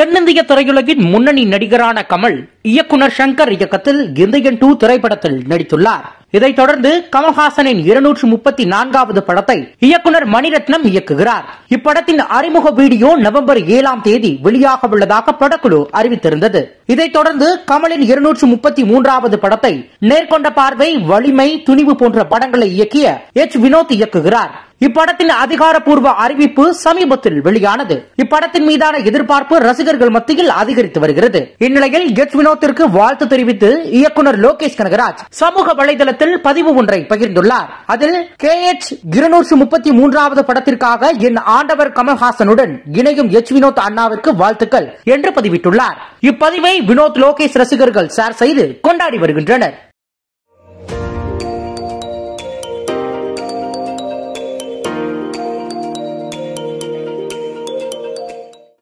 தென்னிந்திய திரையுலகின் முன்னணி நடிகரான கமல் இயக்குனர் சங்கர் இயக்கத்தில் இந்தியன் டூ திரைப்படத்தில் நடித்துள்ளார் இதைத் தொடர்ந்து கமல்ஹாசனின் இருநூற்று முப்பத்தி நான்காவது படத்தை இயக்குனர் மணிரத்னம் இயக்குகிறார் இப்படத்தின் அறிமுக வீடியோ நவம்பர் ஏழாம் தேதி வெளியாக உள்ளதாக படக்குழு அறிவித்திருந்தது இதைத் தொடர்ந்து கமலின் இருநூற்று முப்பத்தி மூன்றாவது படத்தை நேர்கொண்ட பார்வை வலிமை துணிவு போன்ற படங்களை இயக்கிய எச் வினோத் இயக்குகிறார் இப்படத்தின் அதிகாரப்பூர்வ அறிவிப்பு சமீபத்தில் வெளியானது இப்படத்தின் மீதான எதிர்பார்ப்பு ரசிகர்கள் மத்தியில் அதிகரித்து வருகிறது இந்நிலையில் எச் வினோத்திற்கு வாழ்த்து தெரிவித்து இயக்குனர் லோகேஷ் கனகராஜ் சமூக வலைதளத்தில் பதிவு ஒன்றை பகிர்ந்துள்ளார் அதில் கே எச் இருநூற்று முப்பத்தி மூன்றாவது படத்திற்காக என் ஆண்டவர் கமல்ஹாசனுடன் இணையும் எச் வினோத் அண்ணாவிற்கு வாழ்த்துக்கள் என்று பதிவிட்டுள்ளார் இப்பதிவை வினோத் லோகேஷ் ரசிகர்கள் ஷேர் செய்து கொண்டாடி வருகின்றனர்